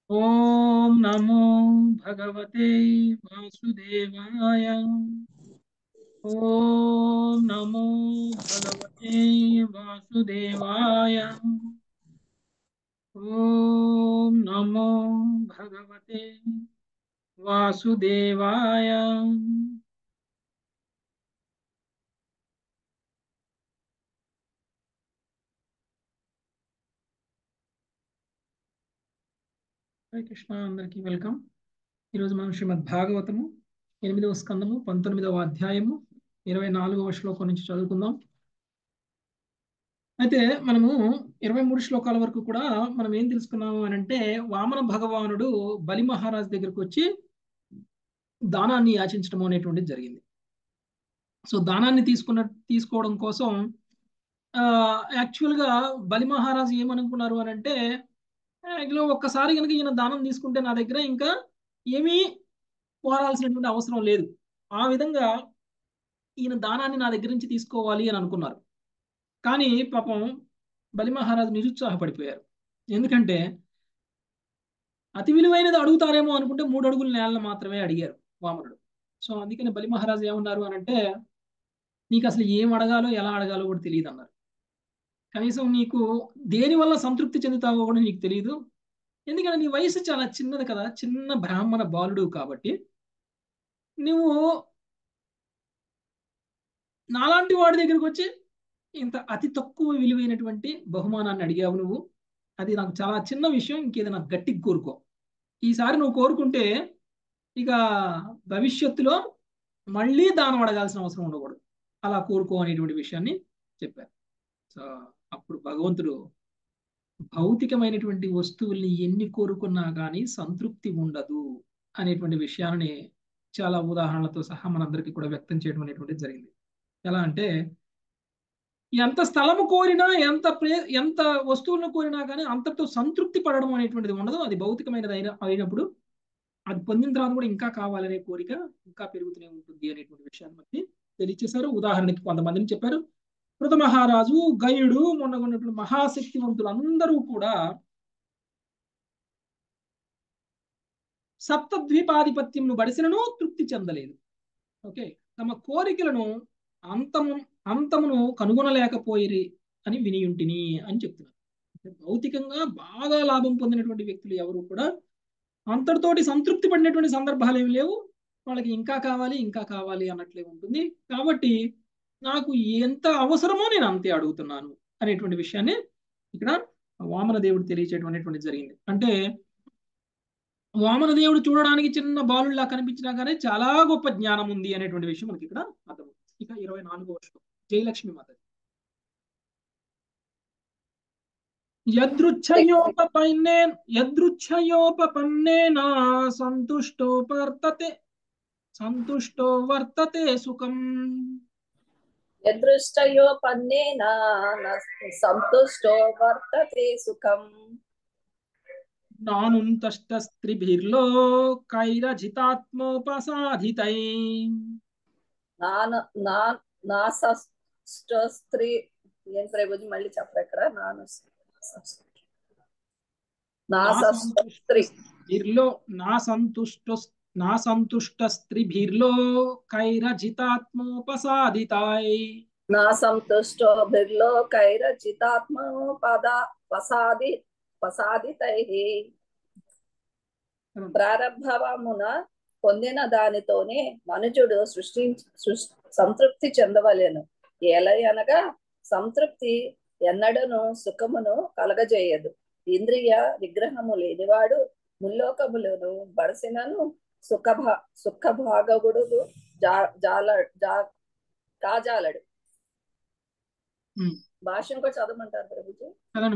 ఓం నమో భగవతే వాసుదేవాయ ఓం నమో భగవతే వాసుదేవాయ ఓం నమో భగవతే వాసుదేవాయ హరే కృష్ణ అందరికీ వెల్కమ్ ఈరోజు మనం శ్రీమద్ భాగవతము ఎనిమిదవ స్కందము పంతొమ్మిదవ అధ్యాయము ఇరవై నాలుగవ శ్లోకం నుంచి చదువుకుందాం అయితే మనము ఇరవై మూడు శ్లోకాల వరకు కూడా మనం ఏం తెలుసుకున్నాము అని అంటే వామన భగవానుడు బలి మహారాజ్ దగ్గరకు వచ్చి దానాన్ని యాచించడం అనేటువంటిది జరిగింది సో దానాన్ని తీసుకున్న తీసుకోవడం కోసం యాక్చువల్గా బలి మహారాజు ఏమనుకున్నారు అని అంటే యాక్చువల్గా ఒక్కసారి కనుక ఈయన దానం తీసుకుంటే నా దగ్గర ఇంకా ఏమీ కోరాల్సినటువంటి అవసరం లేదు ఆ విధంగా ఈయన దానాన్ని నా దగ్గర నుంచి తీసుకోవాలి అని అనుకున్నారు కానీ పాపం బలి మహారాజు నిరుత్సాహపడిపోయారు ఎందుకంటే అతి విలువైనది అడుగుతారేమో అనుకుంటే మూడు అడుగుల నేలను మాత్రమే అడిగారు వామనుడు సో అందుకని బలి మహారాజు ఏమన్నారు అని అంటే నీకు అసలు ఏం అడగాలో ఎలా అడగాలో కూడా తెలియదు అన్నారు కనీసం నీకు దేని వల్ల సంతృప్తి చెందుతావో కూడా నీకు తెలియదు ఎందుకంటే నీ వయసు చాలా చిన్నది కదా చిన్న బ్రాహ్మణ బాలుడు కాబట్టి నువ్వు నాలాంటి వాడి దగ్గరికి వచ్చి ఇంత అతి తక్కువ విలువైనటువంటి బహుమానాన్ని అడిగావు నువ్వు అది నాకు చాలా చిన్న విషయం ఇంకేదైనా గట్టిగా కోరుకో ఈసారి నువ్వు కోరుకుంటే ఇక భవిష్యత్తులో మళ్ళీ దానం అడగాల్సిన అవసరం ఉండకూడదు అలా కోరుకో అనేటువంటి విషయాన్ని చెప్పారు సో అప్పుడు భగవంతుడు భౌతికమైనటువంటి వస్తువుల్ని ఎన్ని కోరుకున్నా కానీ సంతృప్తి ఉండదు అనేటువంటి విషయాన్ని చాలా ఉదాహరణలతో సహా మనందరికీ కూడా వ్యక్తం చేయడం అనేటువంటిది జరిగింది ఎలా అంటే ఎంత స్థలము కోరినా ఎంత ప్రే ఎంత వస్తువులను కోరినా కానీ అంతటితో సంతృప్తి పడడం అనేటువంటిది ఉండదు అది భౌతికమైనది అయిన అయినప్పుడు అది పొందిన తర్వాత కూడా ఇంకా కావాలనే కోరిక ఇంకా పెరుగుతూనే ఉంటుంది అనేటువంటి విషయాన్ని మనకి తెలియచేశారు ఉదాహరణకి కొంతమందిని చెప్పారు కృత మహారాజు గయుడు మొన్న ఉన్నటువంటి మహాశక్తివంతులు అందరూ కూడా సప్తద్వీపాధిపత్యంను బడిసినను తృప్తి చెందలేదు ఓకే తమ కోరికలను అంతము అంతమును కనుగొనలేకపోయిరి అని వినియుంటిని అని చెప్తున్నారు భౌతికంగా బాగా లాభం పొందినటువంటి వ్యక్తులు ఎవరు కూడా అంతటితోటి సంతృప్తి పడినటువంటి సందర్భాలు ఏమి లేవు వాళ్ళకి ఇంకా కావాలి ఇంకా కావాలి అన్నట్లే ఉంటుంది కాబట్టి నాకు ఎంత అవసరమో నేను అంతే అడుగుతున్నాను అనేటువంటి విషయాన్ని ఇక్కడ వామన దేవుడు తెలియచేయడం జరిగింది అంటే వామన దేవుడు చూడడానికి చిన్న బాలుల్లా కనిపించినా కానీ చాలా గొప్ప జ్ఞానం ఉంది అనేటువంటి విషయం మనకి ఇక్కడ అర్థం ఇక ఇరవై నాలుగో వర్షం జయలక్ష్మి మాత యదృచ్ఛయోపపన్నే యదృచ్ఛయోపపన్నేన సంతుష్టో వర్తతే సంతుష్టో వర్తతే సుఖం యదృష్టయోపన్నేన సంతుష్టో వర్తతే సుఖం నానుంతస్త్రిభిర్లో కైరజితాత్మోపసాధితై నాస్త్రీ ఏం ప్రభుజీ మళ్ళీ చెప్పరు ఇక్కడ నాను నాస్త్రీ స్త్రీర్లో నా సంతుష్ట నా సంతుష్ట స్త్రీభిర్లో కైరజితాత్మోపసాదితాయ్ నా సంతుష్టోభిర్లో కైరజితాత్మోపద పసాది పసాదితై ప్రారంభవమున పొందిన దానితోనే మనుజుడు సృష్టించి సంతృప్తి చెందవలేను ఎలయనగా సంతృప్తి ఎన్నడను సుఖమును కలగజేయదు ఇంద్రియ విగ్రహము లేనివాడు ముల్లోకములను బడసినను సుఖభా సుఖభాగగుడు జా జాల జా కాజాలడు భాష్యం కూడా చదవమంటారు ప్రభుజీ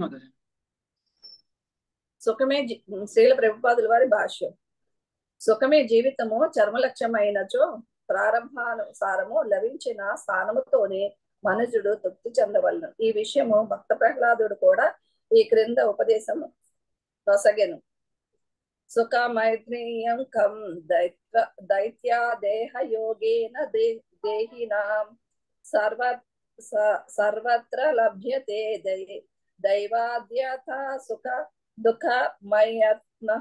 సుఖమే శ్రీల ప్రభుపాదుల వారి భాష్యం సుఖమే జీవితము చర్మలక్ష్యమైనచో ప్రారంభానుసారము లభించిన స్థానముతోనే మనుజుడు తృప్తి చెందవలను ఈ విషయము భక్త ప్రహ్లాదుడు కూడా ఈ క్రింద ఉపదేశము నొసగెను సుఖ మైత్రీయం కం దైత్వ దైత్యా దేహ యోగేన దే దేహినాం సర్వ సర్వత్ర లభ్యతే దై దైవాద్యత సుఖ దుఃఖమయత్న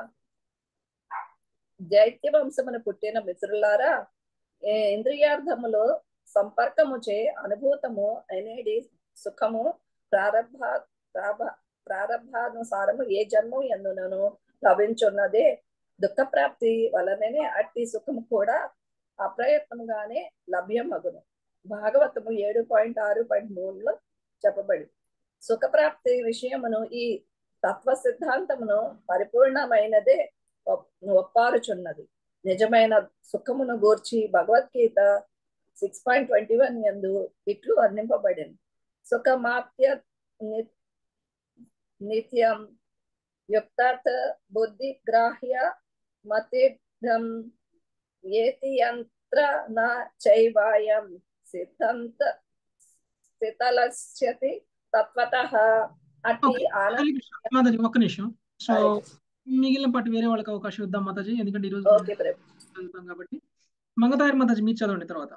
జైత్య వంశమున పుట్టిన మిత్రులారా ఏ ఇంద్రియార్థములో సంపర్కము చే అనుభూతము అనేది సుఖము ప్రారంభ ప్రాభ- ప్రారంభానుసారము ఏ జన్మం ఎందునను లభించున్నదే దుఃఖ ప్రాప్తి వలననే అట్టి సుఖము కూడా అప్రయత్నముగానే లభ్యమగును భాగవతము ఏడు పాయింట్ ఆరు పాయింట్ మూడులో చెప్పబడి సుఖప్రాప్తి విషయమును ఈ తత్వ సిద్ధాంతమును పరిపూర్ణమైనదే ఒప్- ఒప్పారుచున్నది నిజమైన సుఖమును గూర్చి Bhagavad Gita six point twenty one ఎందు ఇట్లు వర్ణింపబడింది సుఖమాప్య ని- నిత్యం యుక్తార్థ బుద్ధి గ్రాహ్య మతిభ్రం ఏతి యంత్ర నా చైవాయం సిద్ధాంత స్థితలస్యతి తత్వత అట్టి ఓకే ఆనంద హరే కృష్ణ మాతాజీ ఒక్క నిమిషం సో మిగిలిన పాటు వేరే వాళ్ళకి అవకాశం ఇద్దాం మాతాజీ ఎందుకంటే ఈరోజు ఓకే ప్రభు చదువుతాం కాబట్టి మంగతాయర్ మాతాజీ మీరు చదవండి తర్వాత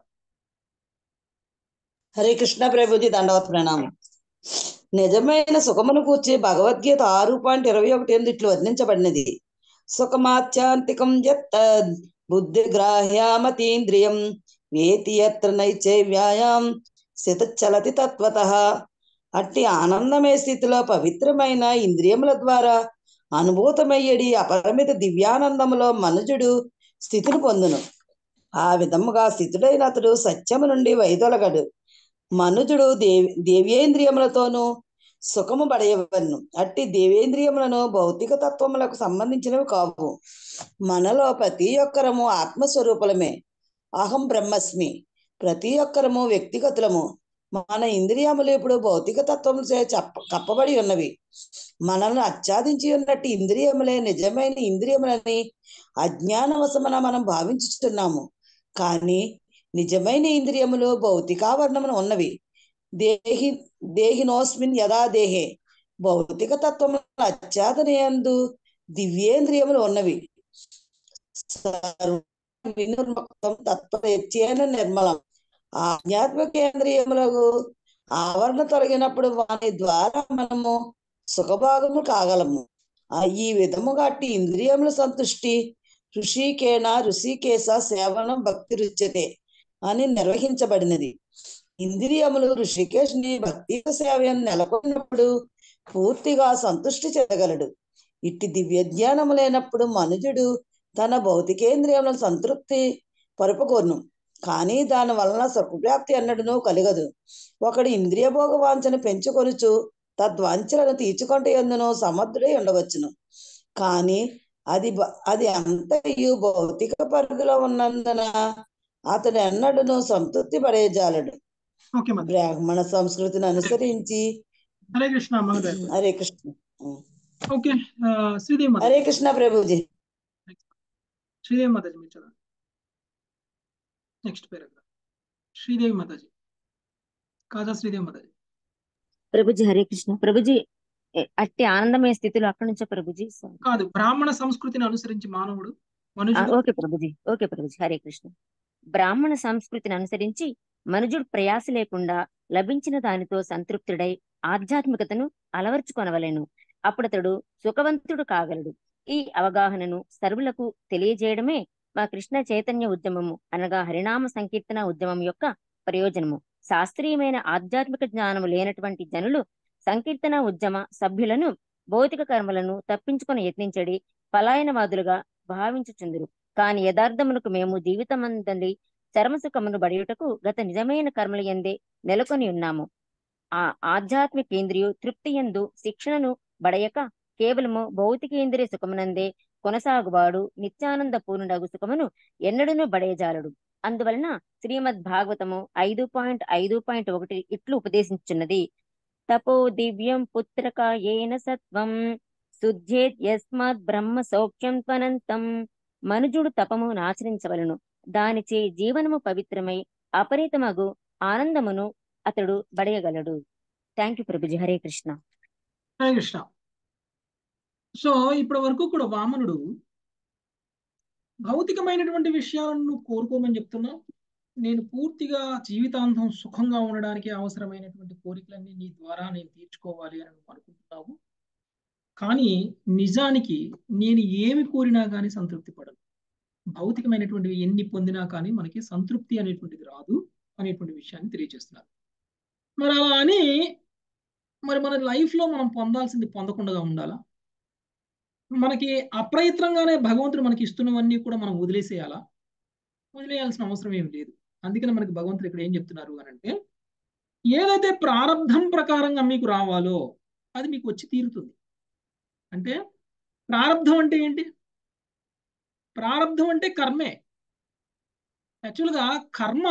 హరే కృష్ణ ప్రభుజీ దండవత్ ప్రణామం నిజమైన సుఖమును కూర్చి భగవద్గీత ఆరు పాయింట్ ఇరవై ఒకటి ఎనిమిది ఇట్లు వర్ణించబడినది సుఖమాత్యాంతికం యత్ బుద్ధి గ్రాహ్యామతీంద్రియం వేతి యత్ర నైచైవ్యాయాం స్థితచలతి తత్వత అట్టి ఆనందమే స్థితిలో పవిత్రమైన ఇంద్రియముల ద్వారా అనుభూతమయ్యడి అపరిమిత దివ్యానందములో మనుజుడు స్థితిని పొందును ఆ విధముగా స్థితుడైన అతడు సత్యము నుండి వైదొలగడు మనుజుడు దేవి దేవేంద్రియములతోనూ సుఖము పడయవలను అట్టి దేవేంద్రియములను భౌతిక తత్వములకు సంబంధించినవి కావు మనలో ప్రతి ఒక్కరము ఆత్మస్వరూపులమే అహం బ్రహ్మస్మి ప్రతి ఒక్కరము వ్యక్తిగతులము మన ఇంద్రియములు ఇప్పుడు భౌతిక తత్వములచే చెప్ప కప్పబడి ఉన్నవి మనల్ని ఆచ్ఛాదించి ఉన్నట్టు ఇంద్రియములే నిజమైన ఇంద్రియములని అజ్ఞానవశమున మనం భావించుతున్నాము కానీ నిజమైన ఇంద్రియములు భౌతికావరణమున ఉన్నవి దేహి దేహినోస్మిన్ యథా దేహే భౌతిక తత్వముల అత్యాదనయందు దివ్యేంద్రియములు ఉన్నవి సర్వ వినుర్ముక్తం తత్వచ్చేన నిర్మలం ఆధ్యాత్మికేంద్రియములకు ఆవరణ తొలగినప్పుడు వాని ద్వారా మనము సుఖభాగము కాగలము ఆ ఈ విధముగా అట్టి ఇంద్రియముల సంతుష్టి ఋషికేణ ఋషికేశ సేవనం భక్తి రుచ్యతే అని నిర్వహించబడినది ఇంద్రియములు ఋషికేశ్ని భక్తి సేవను నెలకొన్నప్పుడు పూర్తిగా సంతుష్టి చెందగలడు ఇట్టి దివ్య జ్ఞానము లేనప్పుడు మనుజుడు తన భౌతికేంద్రియములను సంతృప్తి పరుపుకోను కానీ దాని వలన సుఖప్రాప్తి అన్నడును కలగదు ఒకడు ఇంద్రియ భోగ వాంఛను పెంచుకొనుచు తద్వాంఛలను తీర్చుకుంటే ఎందును సమర్థుడై ఉండవచ్చును కానీ అది బ- అది అంతయు భౌతిక పరిధిలో ఉన్నందున అతడు ఎన్నడూను సంతృప్తి పడేజాలడు ఓకే మాతాజీ బ్రాహ్మణ సంస్కృతిని అనుసరించి హరే కృష్ణ మంగతాయర్ హరే కృష్ణ ఓకే ఆ, శ్రీదేవి మాతాజీ హరే కృష్ణ ప్రభుజీ శ్రీదేవి మాతాజీ మీరు చదవండి నెక్స్ట్ పేరాగ్రాఫ్ శ్రీదేవి మాతాజీ కాజా శ్రీదేవి మాతాజీ ప్రభుజీ హరే కృష్ణ ప్రభుజీ ఎ- అట్టి ఆనందమయ స్థితిలో అక్కడి నుంచే ప్రభుజీ సారీ. కాదు బ్రాహ్మణ సంస్కృతిని అనుసరించి మానవుడు ఆ, మనుషుడు ఓకే ప్రభుజీ ఓకే ప్రభుజీ హరే కృష్ణ బ్రాహ్మణ సంస్కృతిని అనుసరించి మనుజుడు ప్రయాస లేకుండా లభించిన దానితో సంతృప్తుడై ఆధ్యాత్మికతను అలవర్చుకొనవలెను అప్పుడతడు సుఖవంతుడు కాగలడు ఈ అవగాహనను సర్వులకు తెలియజేయడమే మా కృష్ణ చైతన్య ఉద్యమము అనగా హరినామ సంకీర్తన ఉద్యమం యొక్క ప్రయోజనము శాస్త్రీయమైన ఆధ్యాత్మిక జ్ఞానము లేనటువంటి జనులు సంకీర్తన ఉద్యమ సభ్యులను భౌతిక కర్మలను తప్పించుకొని యత్నించడి పలాయనవాదులుగా భావించుచుందురు కాని యథార్థమునకు మేము జీవితమందలి చర్మసుఖమును బడియుటకు గత నిజమైన కర్మల ఎందే నెలకొని ఉన్నాము ఆ ఆధ్యాత్మికేంద్రియు తృప్తి ఎందు శిక్షణను బడయక కేవలము భౌతికేంద్రియ సుఖమునందే కొనసాగువాడు నిత్యానంద పూర్ణుడగు సుఖమును ఎన్నడూనూ బడేజాలడు అందువలన శ్రీమద్ భాగవతము ఐదు పాయింట్ ఐదు పాయింట్ ఒకటి ఇట్లు ఉపదేశించున్నది తపో దివ్యం పుత్రకాయేన సత్వం శుద్ధేత్ యస్మాత్ బ్రహ్మ సౌఖ్యం త్వనంతం మనుజుడు తపము ఆచరించవలను దానిచే జీవనము పవిత్రమై అపరితమగు ఆనందమును అతడు బడయగలడు థ్యాంక్ యూ ప్రభుజీ హరే కృష్ణ హరే కృష్ణ సో ఇప్పటి వరకు కూడా వామనుడు భౌతికమైనటువంటి విషయాలను నువ్వు కోరుకోమని చెప్తున్నావు నేను పూర్తిగా జీవితాంతం సుఖంగా ఉండడానికి అవసరమైనటువంటి కోరికలన్నీ నీ ద్వారా నేను తీర్చుకోవాలి అని నువ్వు అనుకుంటున్నావు కానీ నిజానికి నేను ఏమి కోరినా కానీ సంతృప్తి పడను భౌతికమైనటువంటివి ఎన్ని పొందినా కానీ మనకి సంతృప్తి అనేటువంటిది రాదు అనేటువంటి విషయాన్ని తెలియజేస్తున్నారు మరి అలా అని మరి మన లైఫ్లో మనం పొందాల్సింది పొందకుండా ఉండాలా మనకి అప్రయత్నంగానే భగవంతుడు మనకి ఇస్తున్నవన్నీ కూడా మనం వదిలేసేయాలా వదిలేయాల్సిన అవసరం ఏమి లేదు అందుకని మనకి భగవంతుడు ఇక్కడ ఏం చెప్తున్నారు అని అంటే ఏదైతే ప్రారంధం ప్రకారంగా మీకు రావాలో అది మీకు వచ్చి తీరుతుంది అంటే ప్రారంధం అంటే ఏంటి ప్రారంధం అంటే కర్మే యాక్చువల్గా కర్మ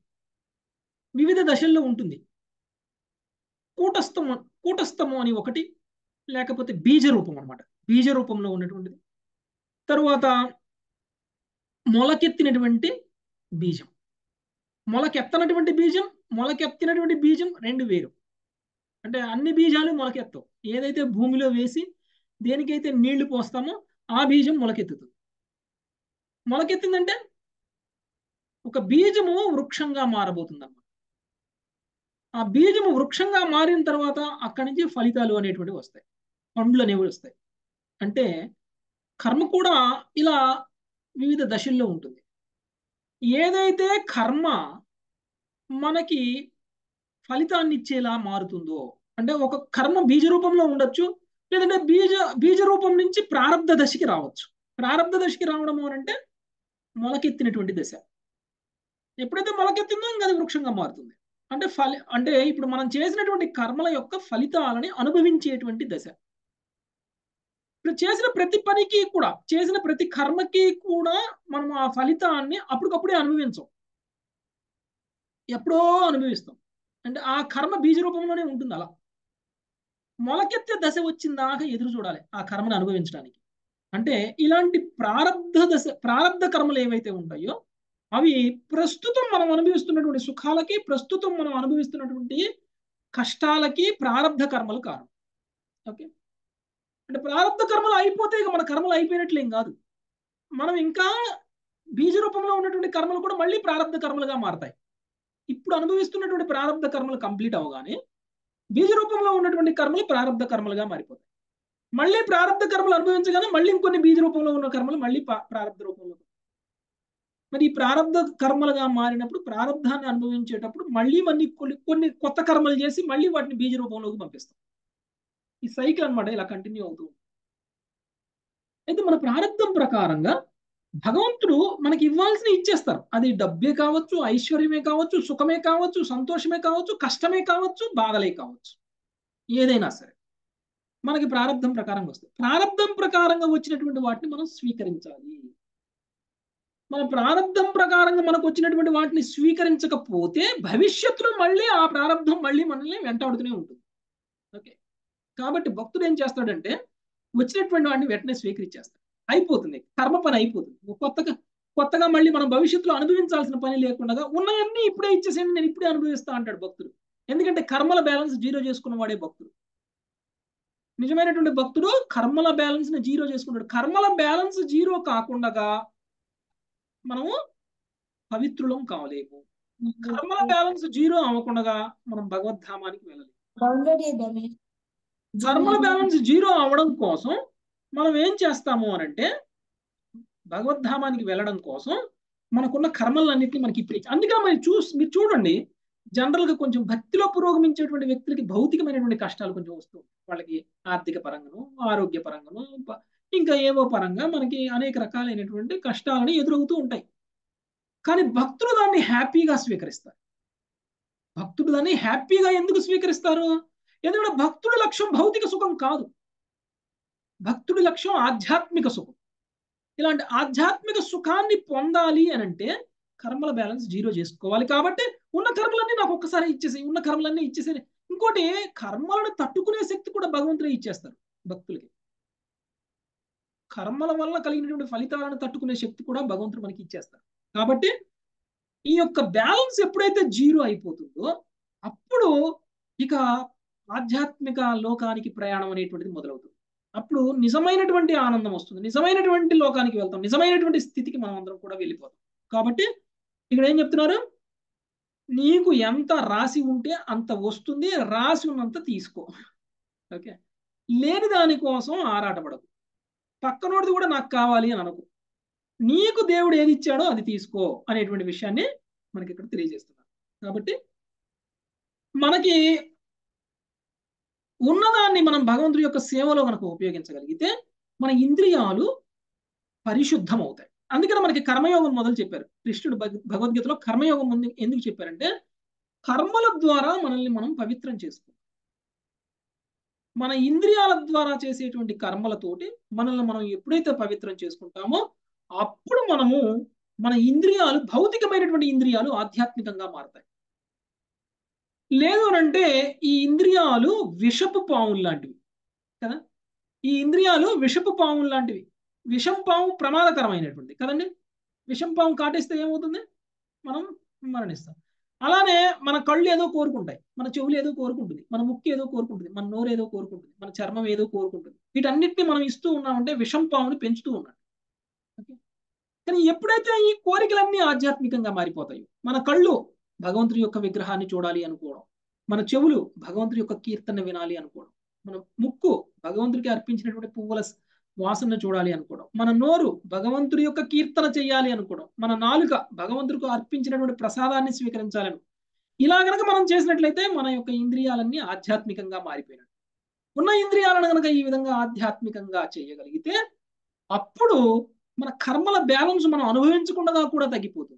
వివిధ దశల్లో ఉంటుంది కూటస్థము కూటస్థము అని ఒకటి లేకపోతే బీజ రూపం అనమాట బీజ రూపంలో ఉన్నటువంటిది తరువాత మొలకెత్తినటువంటి బీజం మొలకెత్తనటువంటి బీజం మొలకెత్తినటువంటి బీజం రెండు వేరు అంటే అన్ని బీజాలు మొలకెత్తవు ఏదైతే భూమిలో వేసి దేనికైతే నీళ్లు పోస్తామో ఆ బీజం మొలకెత్తుతుంది మొలకెత్తిందంటే ఒక బీజము వృక్షంగా మారబోతుంది అన్నమాట ఆ బీజము వృక్షంగా మారిన తర్వాత అక్కడి నుంచి ఫలితాలు అనేటువంటివి వస్తాయి పండ్లు అనేవి వస్తాయి అంటే కర్మ కూడా ఇలా వివిధ దశల్లో ఉంటుంది ఏదైతే కర్మ మనకి ఫలితాన్ని ఇచ్చేలా మారుతుందో అంటే ఒక కర్మ బీజ రూపంలో ఉండొచ్చు లేదంటే బీజ బీజ రూపం నుంచి ప్రారంధ దశకి రావచ్చు ప్రారంధ దశకి రావడం అంటే మొలకెత్తినటువంటి దశ ఎప్పుడైతే మొలకెత్తిందో ఇంకా అది వృక్షంగా మారుతుంది అంటే ఫలి అంటే ఇప్పుడు మనం చేసినటువంటి కర్మల యొక్క ఫలితాలని అనుభవించేటువంటి దశ ఇప్పుడు చేసిన ప్రతి పనికి కూడా చేసిన ప్రతి కర్మకి కూడా మనం ఆ ఫలితాన్ని అప్పటికప్పుడే అనుభవించం ఎప్పుడో అనుభవిస్తాం అంటే ఆ కర్మ బీజ రూపంలోనే ఉంటుంది అలా మొలకెత్తే దశ వచ్చిందాక ఎదురు చూడాలి ఆ కర్మను అనుభవించడానికి అంటే ఇలాంటి ప్రారంధ దశ ప్రారంధ కర్మలు ఏవైతే ఉంటాయో అవి ప్రస్తుతం మనం అనుభవిస్తున్నటువంటి సుఖాలకి ప్రస్తుతం మనం అనుభవిస్తున్నటువంటి కష్టాలకి ప్రారంధ కర్మలు కారణం ఓకే అంటే ప్రారంధ కర్మలు అయిపోతే ఇక మన కర్మలు అయిపోయినట్లేం కాదు మనం ఇంకా బీజ రూపంలో ఉన్నటువంటి కర్మలు కూడా మళ్ళీ ప్రారంధ కర్మలుగా మారతాయి ఇప్పుడు అనుభవిస్తున్నటువంటి ప్రారంధ కర్మలు కంప్లీట్ అవగానే బీజ రూపంలో ఉన్నటువంటి కర్మలు ప్రారంధ కర్మలుగా మారిపోతాయి మళ్ళీ ప్రారంధ కర్మలు అనుభవించగానే మళ్ళీ ఇంకొన్ని బీజ రూపంలో ఉన్న కర్మలు మళ్ళీ ప్రారంధ రూపంలో మరి ఈ ప్రారంధ కర్మలుగా మారినప్పుడు ప్రారంధాన్ని అనుభవించేటప్పుడు మళ్ళీ మళ్ళీ కొన్ని కొన్ని కొత్త కర్మలు చేసి మళ్ళీ వాటిని బీజ రూపంలోకి పంపిస్తాం ఈ సైకిల్ అనమాట ఇలా కంటిన్యూ అవుతూ అయితే మన ప్రారంధం ప్రకారంగా భగవంతుడు మనకి ఇవ్వాల్సిన ఇచ్చేస్తారు అది డబ్బే కావచ్చు ఐశ్వర్యమే కావచ్చు సుఖమే కావచ్చు సంతోషమే కావచ్చు కష్టమే కావచ్చు బాధలే కావచ్చు ఏదైనా సరే మనకి ప్రారంధం ప్రకారంగా వస్తుంది ప్రారంధం ప్రకారంగా వచ్చినటువంటి వాటిని మనం స్వీకరించాలి మన ప్రారంధం ప్రకారంగా మనకు వచ్చినటువంటి వాటిని స్వీకరించకపోతే భవిష్యత్తులో మళ్ళీ ఆ ప్రారంధం మళ్ళీ మనల్ని వెంటాడుతూనే ఉంటుంది ఓకే కాబట్టి భక్తుడు ఏం చేస్తాడంటే వచ్చినటువంటి వాడిని వెంటనే స్వీకరించేస్తాడు అయిపోతుంది కర్మ పని అయిపోతుంది కొత్తగా కొత్తగా మళ్ళీ మనం భవిష్యత్తులో అనుభవించాల్సిన పని లేకుండా ఉన్నాయన్నీ ఇప్పుడే ఇచ్చేసేయండి నేను ఇప్పుడే అనుభవిస్తా అంటాడు భక్తుడు ఎందుకంటే కర్మల బ్యాలెన్స్ జీరో చేసుకున్న వాడే భక్తుడు నిజమైనటువంటి భక్తుడు కర్మల బ్యాలెన్స్ ని జీరో చేసుకుంటాడు కర్మల బ్యాలెన్స్ జీరో కాకుండా మనము పవిత్రులం కావలేము కర్మల బ్యాలెన్స్ జీరో అవ్వకుండా మనం భగవద్ధామానికి వెళ్ళలేము కర్మల బ్యాలెన్స్ జీరో అవడం కోసం మనం ఏం చేస్తాము అని అంటే భగవద్ధామానికి వెళ్ళడం కోసం మనకున్న కర్మలన్నింటినీ మనకి ఇప్పుడు అందుకని మరి చూసి మీరు చూడండి జనరల్ గా కొంచెం భక్తిలో పురోగమించేటువంటి వ్యక్తులకి భౌతికమైనటువంటి కష్టాలు కొంచెం వస్తూ వాళ్ళకి ఆర్థిక పరంగాను ఆరోగ్య పరంగాను ఇంకా ఏవో పరంగా మనకి అనేక రకాలైనటువంటి కష్టాలని ఎదురవుతూ ఉంటాయి కానీ భక్తులు దాన్ని హ్యాపీగా స్వీకరిస్తారు భక్తుడు దాన్ని హ్యాపీగా ఎందుకు స్వీకరిస్తారు ఎందుకంటే భక్తుడి లక్ష్యం భౌతిక సుఖం కాదు భక్తుడి లక్ష్యం ఆధ్యాత్మిక సుఖం ఇలాంటి ఆధ్యాత్మిక సుఖాన్ని పొందాలి అని అంటే కర్మల బ్యాలెన్స్ జీరో చేసుకోవాలి కాబట్టి ఉన్న కర్మలన్నీ నాకు ఒక్కసారి ఇచ్చేసి ఉన్న కర్మలన్నీ ఇచ్చేసి ఇంకోటి కర్మలను తట్టుకునే శక్తి కూడా భగవంతుడే ఇచ్చేస్తారు భక్తులకి కర్మల వల్ల కలిగినటువంటి ఫలితాలను తట్టుకునే శక్తి కూడా భగవంతుడు మనకి ఇచ్చేస్తారు కాబట్టి ఈ యొక్క బ్యాలెన్స్ ఎప్పుడైతే జీరో అయిపోతుందో అప్పుడు ఇక ఆధ్యాత్మిక లోకానికి ప్రయాణం అనేటువంటిది మొదలవుతుంది అప్పుడు నిజమైనటువంటి ఆనందం వస్తుంది నిజమైనటువంటి లోకానికి వెళ్తాం నిజమైనటువంటి స్థితికి మనం అందరం కూడా వెళ్ళిపోతాం కాబట్టి ఇక్కడ ఏం చెప్తున్నారు నీకు ఎంత రాసి ఉంటే అంత వస్తుంది రాసి ఉన్నంత తీసుకో ఓకే లేని దాని కోసం ఆరాటపడకు పక్కనోడిది కూడా నాకు కావాలి అని అనకు నీకు దేవుడు ఏది ఇచ్చాడో అది తీసుకో అనేటువంటి విషయాన్ని మనకి ఇక్కడ తెలియజేస్తున్నారు కాబట్టి మనకి ఉన్నదాన్ని మనం భగవంతుడి యొక్క సేవలో కనుక ఉపయోగించగలిగితే మన ఇంద్రియాలు పరిశుద్ధం అవుతాయి అందుకని మనకి కర్మయోగం మొదలు చెప్పారు కృష్ణుడు భగ- భగవద్గీతలో కర్మయోగం ముందు ఎందుకు చెప్పారంటే కర్మల ద్వారా మనల్ని మనం పవిత్రం చేసుకో మన ఇంద్రియాల ద్వారా చేసేటువంటి కర్మలతోటి మనల్ని మనం ఎప్పుడైతే పవిత్రం చేసుకుంటామో అప్పుడు మనము మన ఇంద్రియాలు భౌతికమైనటువంటి ఇంద్రియాలు ఆధ్యాత్మికంగా మారతాయి లేదు అనంటే ఈ ఇంద్రియాలు విషపు పాములు లాంటివి కదా ఈ ఇంద్రియాలు విషపు పాములు లాంటివి విషం పాము ప్రమాదకరమైనటువంటి కదండి విషం పాము కాటేస్తే ఏమవుతుంది మనం మరణిస్తాం అలానే మన కళ్ళు ఏదో కోరుకుంటాయి మన చెవులు ఏదో కోరుకుంటుంది మన ముక్కు ఏదో కోరుకుంటుంది మన నోరు ఏదో కోరుకుంటుంది మన చర్మం ఏదో కోరుకుంటుంది వీటన్నిటిని మనం ఇస్తూ ఉన్నామంటే విషం పాముని పెంచుతూ ఉన్నాం ఓకే కానీ ఎప్పుడైతే ఈ కోరికలన్నీ ఆధ్యాత్మికంగా మారిపోతాయో మన కళ్ళు భగవంతుడి యొక్క విగ్రహాన్ని చూడాలి అనుకోవడం మన చెవులు భగవంతుడి యొక్క కీర్తన వినాలి అనుకోవడం మన ముక్కు భగవంతుడికి అర్పించినటువంటి పువ్వుల వాసన చూడాలి అనుకోవడం మన నోరు భగవంతుడి యొక్క కీర్తన చేయాలి అనుకోవడం మన నాలుక భగవంతుడికి అర్పించినటువంటి ప్రసాదాన్ని స్వీకరించాలని ఇలా గనక మనం చేసినట్లయితే మన యొక్క ఇంద్రియాలన్నీ ఆధ్యాత్మికంగా మారిపోయినట్టు ఉన్న ఇంద్రియాలను గనక ఈ విధంగా ఆధ్యాత్మికంగా చేయగలిగితే అప్పుడు మన కర్మల బ్యాలెన్స్ మనం అనుభవించకుండా కూడా తగ్గిపోతుంది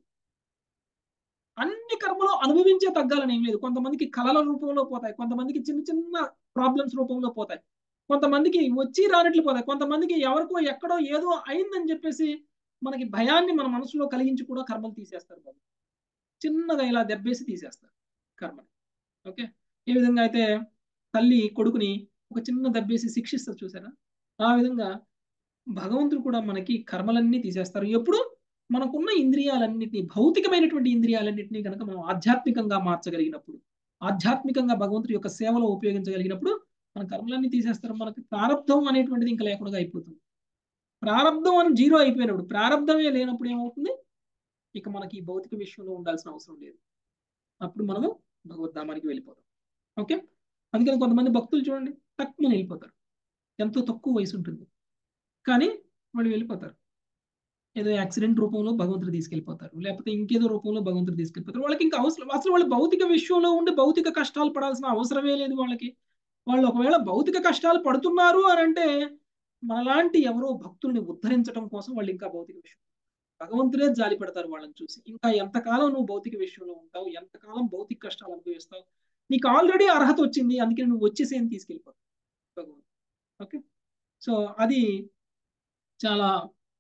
అన్ని కర్మలు అనుభవించే తగ్గాలని ఏం లేదు కొంతమందికి కళల రూపంలో పోతాయి కొంతమందికి చిన్న చిన్న ప్రాబ్లమ్స్ రూపంలో పోతాయి కొంతమందికి వచ్చి రానట్లు పోతాయి కొంతమందికి ఎవరికో ఎక్కడో ఏదో అయిందని చెప్పేసి మనకి భయాన్ని మన మనసులో కలిగించి కూడా కర్మలు తీసేస్తారు బాబు చిన్నగా ఇలా దెబ్బేసి తీసేస్తారు కర్మని ఓకే ఏ విధంగా అయితే తల్లి కొడుకుని ఒక చిన్న దెబ్బేసి శిక్షిస్తారు చూసారా ఆ విధంగా భగవంతుడు కూడా మనకి కర్మలన్నీ తీసేస్తారు ఎప్పుడు మనకున్న ఇంద్రియాలన్నింటినీ భౌతికమైనటువంటి ఇంద్రియాలన్నింటినీ కనుక మనం ఆధ్యాత్మికంగా మార్చగలిగినప్పుడు ఆధ్యాత్మికంగా భగవంతుడి యొక్క సేవలో ఉపయోగించగలిగినప్పుడు మన కర్మలన్నీ తీసేస్తారు మనకి ప్రారంధం అనేటువంటిది ఇంకా లేకుండా అయిపోతుంది ప్రారంధం అని జీరో అయిపోయినప్పుడు ప్రారంధమే లేనప్పుడు ఏమవుతుంది ఇక మనకి ఈ భౌతిక విషయంలో ఉండాల్సిన అవసరం లేదు అప్పుడు మనము భగవద్ధామానికి వెళ్ళిపోతాం ఓకే అందుకని కొంతమంది భక్తులు చూడండి తక్కువ వెళ్ళిపోతారు ఎంతో తక్కువ వయసు ఉంటుంది కానీ వాళ్ళు వెళ్ళిపోతారు ఏదో యాక్సిడెంట్ రూపంలో భగవంతుడు తీసుకెళ్ళిపోతారు లేకపోతే ఇంకేదో రూపంలో భగవంతుడు తీసుకెళ్ళిపోతారు వాళ్ళకి ఇంకా అవసరం అసలు వాళ్ళు భౌతిక విషయంలో ఉండి భౌతిక కష్టాలు పడాల్సిన అవసరమే లేదు వాళ్ళకి వాళ్ళు ఒకవేళ భౌతిక కష్టాలు పడుతున్నారు అని అంటే మనలాంటి ఎవరో భక్తుల్ని ఉద్ధరించడం కోసం వాళ్ళు ఇంకా భౌతిక విషయం భగవంతుడే జాలి పెడతారు వాళ్ళని చూసి ఇంకా ఎంతకాలం నువ్వు భౌతిక విషయంలో ఉంటావు ఎంతకాలం భౌతిక కష్టాలు అనుభవిస్తావు నీకు ఆల్రెడీ అర్హత వచ్చింది అందుకే నువ్వు వచ్చేసేని తీసుకెళ్ళిపోతావు భగవంతుడు ఓకే సో అది చాలా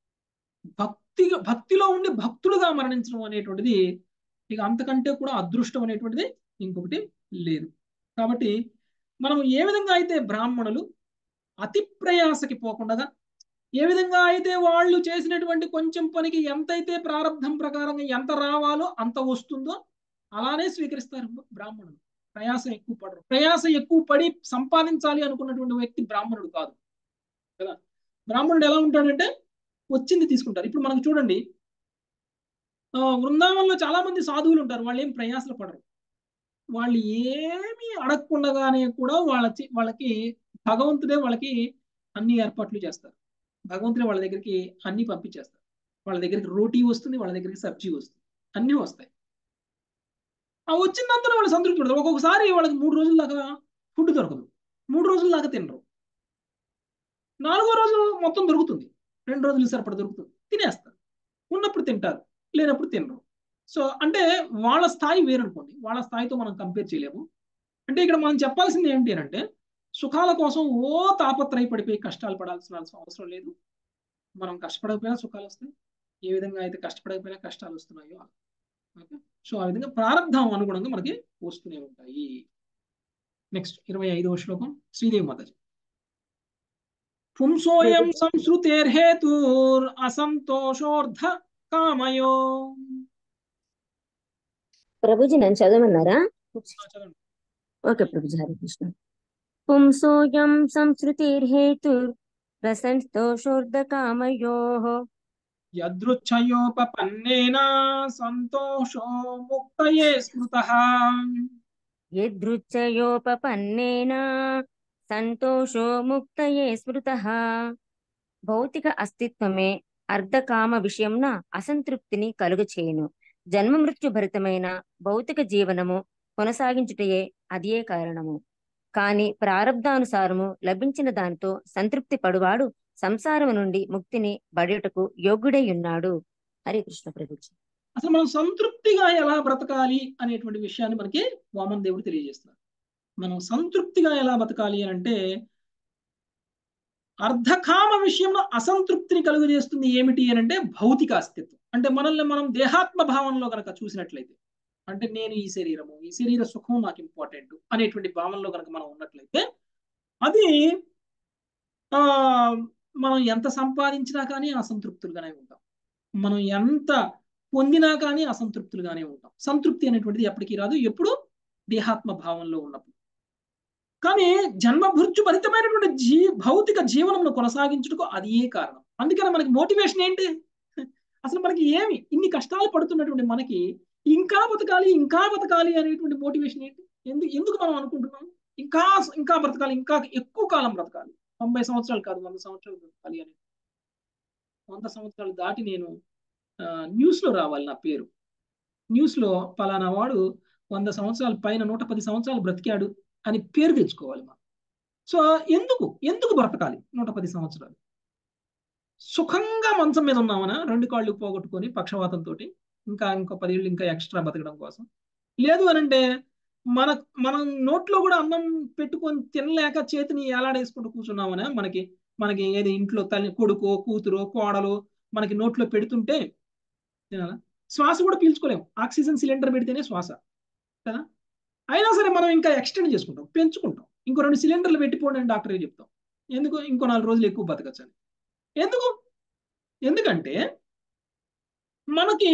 భక్తిగా భక్తిలో ఉండి భక్తుడుగా మరణించడం అనేటువంటిది ఇక అంతకంటే కూడా అదృష్టం అనేటువంటిది ఇంకొకటి లేదు కాబట్టి మనం ఏ విధంగా అయితే బ్రాహ్మణులు అతి ప్రయాసకి పోకుండా ఏ విధంగా అయితే వాళ్ళు చేసినటువంటి కొంచెం పనికి ఎంతైతే ప్రారంధం ప్రకారంగా ఎంత రావాలో అంత వస్తుందో అలానే స్వీకరిస్తారు బ్రాహ్మణులు ప్రయాస ఎక్కువ పడరు ప్రయాస ఎక్కువ పడి సంపాదించాలి అనుకున్నటువంటి వ్యక్తి బ్రాహ్మణుడు కాదు కదా బ్రాహ్మణుడు ఎలా ఉంటాడంటే వచ్చింది తీసుకుంటారు ఇప్పుడు మనకు చూడండి బృందావనంలో చాలా మంది సాధువులు ఉంటారు వాళ్ళు ఏం ప్రయాసలు పడరు వాళ్ళు ఏమీ అడగకుండగానే కూడా వాళ్ళ వాళ్ళకి భగవంతుడే వాళ్ళకి అన్ని ఏర్పాట్లు చేస్తారు భగవంతుడే వాళ్ళ దగ్గరికి అన్ని పంపించేస్తారు వాళ్ళ దగ్గరికి రోటీ వస్తుంది వాళ్ళ దగ్గరికి సబ్జీ వస్తుంది అన్నీ వస్తాయి ఆ వచ్చిందంతా వాళ్ళు సంతృప్తి పడతారు ఒక్కొక్కసారి వాళ్ళకి మూడు రోజుల దాకా ఫుడ్ దొరకదు మూడు రోజుల దాకా తినరు నాలుగో రోజు మొత్తం దొరుకుతుంది రెండు రోజులు సరిపడ దొరుకుతుంది తినేస్తారు ఉన్నప్పుడు తింటారు లేనప్పుడు తినరు సో అంటే వాళ్ళ స్థాయి వేరనుకోండి వాళ్ళ స్థాయితో మనం కంపేర్ చేయలేము అంటే ఇక్కడ మనం చెప్పాల్సింది ఏంటి అంటే సుఖాల కోసం ఓ తాపత్రయ పడిపోయి కష్టాలు పడాల్సిన అవసరం లేదు మనం కష్టపడకపోయినా సుఖాలు వస్తాయి ఏ విధంగా అయితే కష్టపడకపోయినా కష్టాలు వస్తున్నాయో ఓకే సో ఆ విధంగా ప్రారంభం అనుగుణంగా మనకి వస్తూనే ఉంటాయి నెక్స్ట్ ఇరవై ఐదవ శ్లోకం శ్రీదేవి మాతాజీ పుంసోయం సంస్కృతేర్హేతుర్ అసంతోషోర్ధ కామయో ప్రభుజీ నన్ను చదవమన్నారా చదవండి ఓకే ప్రభుజీ హరే కృష్ణ పుంసోయం సంస్కృతిర్హేతుర్ రసంతోషోర్ధకామయోః యదృచ్ఛయోపపన్నేన సంతోషో ముక్తయే స్మృతః యదృచ్ఛయోపపన్నేన సంతోషో ముక్తయే స్మృత భౌతిక అస్తిత్వమే అర్ధకామ విషయంన అసంతృప్తిని కలుగచేయును జన్మ మృత్యు భరితమైన భౌతిక జీవనము కొనసాగించుటయే అదే కారణము కాని ప్రారబ్ధానుసారము లభించిన దానితో సంతృప్తి పడువాడు సంసారము నుండి ముక్తిని బడుటకు యోగ్యుడై ఉన్నాడు హరే కృష్ణ ప్రభుజీ అసలు మనం సంతృప్తిగా ఎలా బ్రతకాలి అనేటువంటి విషయాన్ని మనకి వామన్ దేవుడు తెలియజేస్తున్నారు మనం సంతృప్తిగా ఎలా బతకాలి అని అంటే అర్ధకామ విషయంలో అసంతృప్తిని కలుగజేస్తుంది ఏమిటి అని అంటే భౌతిక అస్తిత్వం అంటే మనల్ని మనం దేహాత్మ భావంలో కనుక చూసినట్లయితే అంటే నేను ఈ శరీరము ఈ శరీర సుఖం నాకు ఇంపార్టెంట్ అనేటువంటి భావనలో కనుక మనం ఉన్నట్లయితే అది ఆ మనం ఎంత సంపాదించినా కానీ అసంతృప్తులుగానే ఉంటాం మనం ఎంత పొందినా కానీ అసంతృప్తులుగానే ఉంటాం సంతృప్తి అనేటువంటిది ఎప్పటికీ రాదు ఎప్పుడు దేహాత్మ భావంలో ఉన్నప్పుడు కానీ జన్మభృత్యు భరితమైనటువంటి జీ భౌతిక జీవనమును కొనసాగించుటకు అది ఏ కారణం అందుకని మనకి మోటివేషన్ ఏంటి అసలు మనకి ఏమి ఇన్ని కష్టాలు పడుతున్నటువంటి మనకి ఇంకా బతకాలి ఇంకా బతకాలి అనేటువంటి మోటివేషన్ ఏంటి ఎందుకు ఎందుకు మనం అనుకుంటున్నాం ఇంకా ఇంకా బ్రతకాలి ఇంకా ఎక్కువ కాలం బ్రతకాలి తొంభై సంవత్సరాలు కాదు వంద సంవత్సరాలు బ్రతకాలి అని వంద సంవత్సరాలు దాటి నేను న్యూస్ లో రావాలి నా పేరు న్యూస్ లో పలానా వాడు వంద సంవత్సరాల పైన నూట పది సంవత్సరాలు బ్రతికాడు అని పేరు తెచ్చుకోవాలి మనం సో ఎందుకు ఎందుకు బ్రతకాలి నూట పది సంవత్సరాలు సుఖంగా మంచం మీద ఉన్నామనా రెండు కాళ్ళు పోగొట్టుకొని పక్షవాతంతో ఇంకా ఇంకో పదేళ్ళు ఇంకా ఎక్స్ట్రా బతకడం కోసం లేదు అని అంటే మన మనం నోట్లో కూడా అన్నం పెట్టుకొని తినలేక చేతిని ఏలాడేసుకుంటూ కూర్చున్నామనే మనకి మనకి ఏది ఇంట్లో తల్లి కొడుకో కూతురో కోడలో మనకి నోట్లో పెడుతుంటే తినాలా శ్వాస కూడా పీల్చుకోలేము ఆక్సిజన్ సిలిండర్ పెడితేనే శ్వాస కదా అయినా సరే మనం ఇంకా ఎక్స్టెండ్ చేసుకుంటాం పెంచుకుంటాం ఇంకో రెండు సిలిండర్లు పెట్టిపోండి అని డాక్టర్కి చెప్తాం ఎందుకు ఇంకో నాలుగు రోజులు ఎక్కువ బతకచ్చు అని ఎందుకు ఎందుకంటే మనకి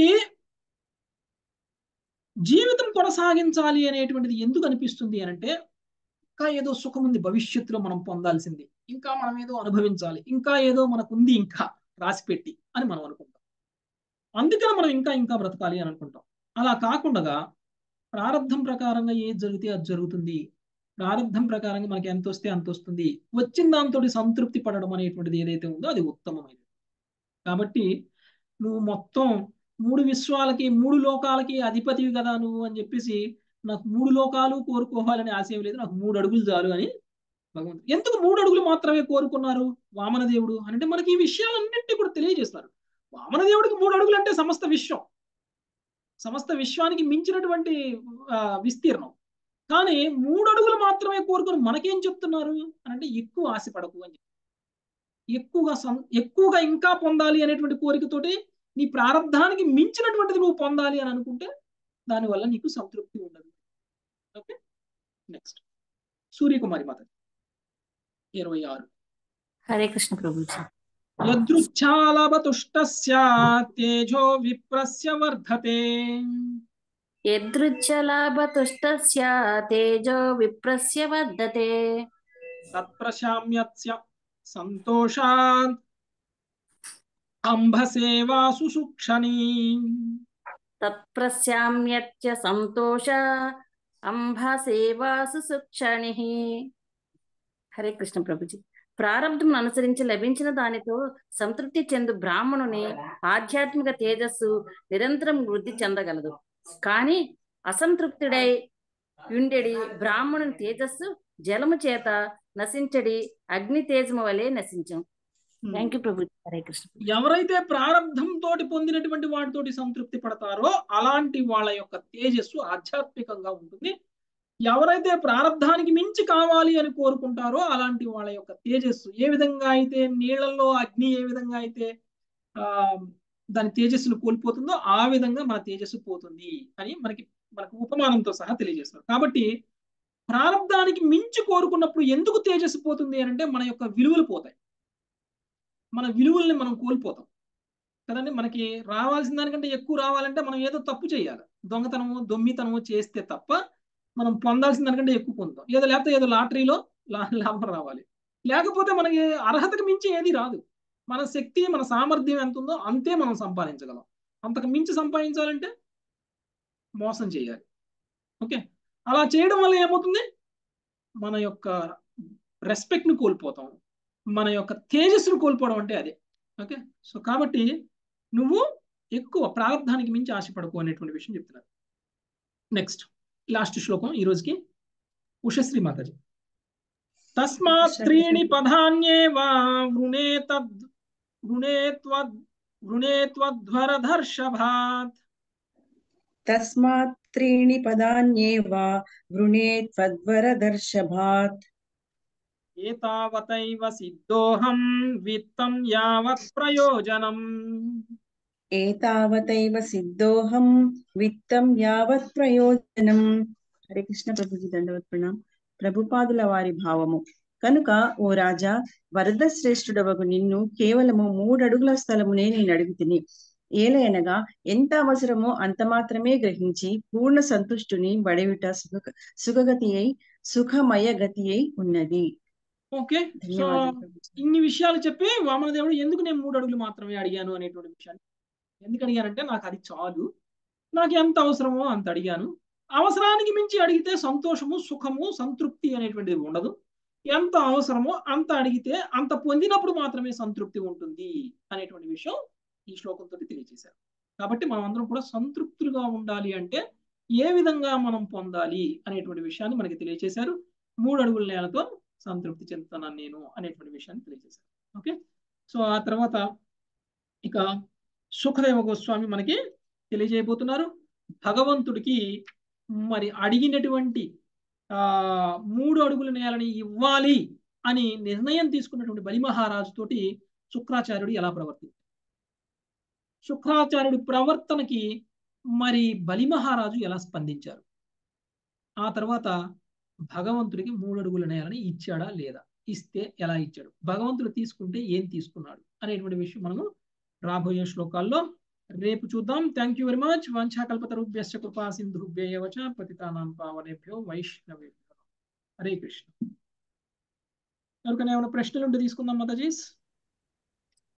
జీవితం కొనసాగించాలి అనేటువంటిది ఎందుకు అనిపిస్తుంది అని అంటే ఇంకా ఏదో సుఖం ఉంది భవిష్యత్తులో మనం పొందాల్సింది ఇంకా మనం ఏదో అనుభవించాలి ఇంకా ఏదో మనకు ఉంది ఇంకా రాసి పెట్టి అని మనం అనుకుంటాం అందుకని మనం ఇంకా ఇంకా బ్రతకాలి అని అనుకుంటాం అలా కాకుండా ప్రారంధం ప్రకారంగా ఏది జరిగితే అది జరుగుతుంది ప్రారంధం ప్రకారంగా మనకి ఎంత వస్తే అంత వస్తుంది వచ్చిన దాంతో సంతృప్తి పడడం అనేటువంటిది ఏదైతే ఉందో అది ఉత్తమమైనది కాబట్టి నువ్వు మొత్తం మూడు విశ్వాలకి మూడు లోకాలకి అధిపతివి కదా నువ్వు అని చెప్పేసి నాకు మూడు లోకాలు కోరుకోవాలని ఆశయం లేదు నాకు మూడు అడుగులు చాలు అని భగవంతుడు ఎందుకు మూడు అడుగులు మాత్రమే కోరుకున్నారు వామనదేవుడు అంటే మనకి ఈ విషయాలన్నింటినీ కూడా తెలియజేస్తారు వామనదేవుడికి మూడు అడుగులు అంటే సమస్త విశ్వం సమస్త విశ్వానికి మించినటువంటి విస్తీర్ణం కానీ మూడు అడుగులు మాత్రమే కోరుకుని మనకేం చెప్తున్నారు అని అంటే ఎక్కువ ఆశపడకు అని ఎక్కువగా ఎక్కువగా ఇంకా పొందాలి అనేటువంటి కోరికతోటి నీ ప్రారంధానికి మించినటువంటిది నువ్వు పొందాలి అని అనుకుంటే దానివల్ల నీకు సంతృప్తి ఉండదు ఓకే నెక్స్ట్ సూర్యకుమారి మాత ఇరవై ఆరు హరే కృష్ణ ప్రభుజీ యదృచ్ఛాలభతుష్టస్య తేజో విప్రస్య వర్ధతే యదృచ్ఛలాభతుష్టస్య తేజో విప్రస్య వర్ధతే తత్ప్రశామ్యత్య సంతోషాత్ అంభసేవాసు సుక్షణీ తత్ప్రశామ్యత్య సంతోష అంభసేవాసు సుక్షణి హరే కృష్ణ ప్రభుజీ ప్రారంభం అనుసరించి లభించిన దానితో సంతృప్తి చెందు బ్రాహ్మణుని ఆధ్యాత్మిక తేజస్సు నిరంతరం వృద్ధి చెందగలదు కానీ అసంతృప్తుడై యుండెడి బ్రాహ్మణుని తేజస్సు జలము చేత నశించడి అగ్ని తేజము వలె నశించం థ్యాంక్ యూ ప్రభు హరే కృష్ణ ఎవరైతే ప్రారంధం తోటి పొందినటువంటి వాటితోటి సంతృప్తి పడతారో అలాంటి వాళ్ళ యొక్క తేజస్సు ఆధ్యాత్మికంగా ఉంటుంది ఎవరైతే ప్రారంధానికి మించి కావాలి అని కోరుకుంటారో అలాంటి వాళ్ళ యొక్క తేజస్సు ఏ విధంగా అయితే నీళ్లలో అగ్ని ఏ విధంగా అయితే ఆ దాని తేజస్సును కోల్పోతుందో ఆ విధంగా మన తేజస్సు పోతుంది అని మనకి మనకు ఉపమానంతో సహా తెలియజేస్తారు కాబట్టి ప్రారంధానికి మించి కోరుకున్నప్పుడు ఎందుకు తేజస్సు పోతుంది అని అంటే మన యొక్క విలువలు పోతాయి మన విలువల్ని మనం కోల్పోతాం కదండి మనకి రావాల్సిన దానికంటే ఎక్కువ రావాలంటే మనం ఏదో తప్పు చేయాలి దొంగతనము దొమ్మితనము చేస్తే తప్ప మనం పొందాల్సిన దానికంటే ఎక్కువ పొందుతాం ఏదో లేకపోతే ఏదో లాటరీలో లాభం రావాలి లేకపోతే మనకి అర్హతకు మించి ఏది రాదు మన శక్తి మన సామర్థ్యం ఎంత ఉందో అంతే మనం సంపాదించగలం అంతకు మించి సంపాదించాలంటే మోసం చేయాలి ఓకే అలా చేయడం వల్ల ఏమవుతుంది మన యొక్క రెస్పెక్ట్ ని కోల్పోతాం మన యొక్క తేజస్సును కోల్పోవడం అంటే అదే ఓకే సో కాబట్టి నువ్వు ఎక్కువ ప్రారంధానికి మించి ఆశపడకు అనేటువంటి విషయం చెప్తున్నారు నెక్స్ట్ లాస్ట్ శ్లోకం ఈ రోజుకి ఉషశ్రీ మాతాజీ తస్మాత్ త్రీణి పదాన్యేవ వృణే తద్ వృణే త్వద్ వృణే త్వధ్వరధర్షభాత్ తస్మాత్ త్రీణి పదాన్యేవ వృణే త్వద్వరదర్శభాత్ ఏతావతైవ సిద్ధోహం విత్తం యావత్ ప్రయోజనం ఏతావతైవ సిద్ధోహం విత్తం యావత్ ప్రయోజనం హరే కృష్ణ ప్రభుజీ దండవత్ ప్రణాం ప్రభుపాదుల వారి భావము కనుక ఓ రాజా వరద శ్రేష్ఠుడవగు నిన్ను కేవలము మూడడుగుల స్థలమునే నేను అడుగుతిని ఏలయనగా ఎంత అవసరమో అంత మాత్రమే గ్రహించి పూర్ణ సంతుష్టుని బడయుట సుఖ సుఖగతి అయి సుఖమయ గతి అయి ఉన్నది ఓకే సో ధన్యవాదాలు ప్రభుజీ. ఇన్ని విషయాలు చెప్పి వామనదేవుడు ఎందుకు నేను మూడు అడుగులు మాత్రమే అడిగాను అనేటువంటి విషయాన్ని ఎందుకు అడిగానంటే నాకు అది చాలు నాకు ఎంత అవసరమో అంత అడిగాను అవసరానికి మించి అడిగితే సంతోషము సుఖము సంతృప్తి అనేటువంటిది ఉండదు ఎంత అవసరమో అంత అడిగితే అంత పొందినప్పుడు మాత్రమే సంతృప్తి ఉంటుంది అనేటువంటి విషయం ఈ శ్లోకంతో తెలియజేశారు కాబట్టి మనం అందరం కూడా సంతృప్తులుగా ఉండాలి అంటే ఏ విధంగా మనం పొందాలి అనేటువంటి విషయాన్ని మనకి తెలియజేశారు మూడు అడుగుల నేలతో సంతృప్తి చెందుతున్నాను నేను అనేటువంటి విషయాన్ని తెలియజేశారు ఓకే సో ఆ తర్వాత ఇక సుఖదేవ గోస్వామి మనకి తెలియజేయబోతున్నారు భగవంతుడికి మరి అడిగినటువంటి ఆ మూడు అడుగుల నేలని ఇవ్వాలి అని నిర్ణయం తీసుకున్నటువంటి బలిమహారాజుతోటి శుక్రాచార్యుడు ఎలా ప్రవర్తించారు శుక్రాచార్యుడి ప్రవర్తనకి మరి బలిమహారాజు ఎలా స్పందించారు ఆ తర్వాత భగవంతుడికి మూడు అడుగుల నేలని ఇచ్చాడా లేదా ఇస్తే ఎలా ఇచ్చాడు భగవంతుడు తీసుకుంటే ఏం తీసుకున్నాడు అనేటువంటి విషయం మనము రాబోయే శ్లోకాల్లో రేపు చూద్దాం థ్యాంక్ యూ వెరీ మచ్ వంశాకల్పతరుభ్యశ్చ కృపా సింధుభ్యేయవచ పతితానాం పావనేభ్యో వైష్ణవేభ్యో హరే కృష్ణ ఎవరికైనా ఏమైనా ప్రశ్నలు ఉంటే తీసుకుందాం మాతాజీస్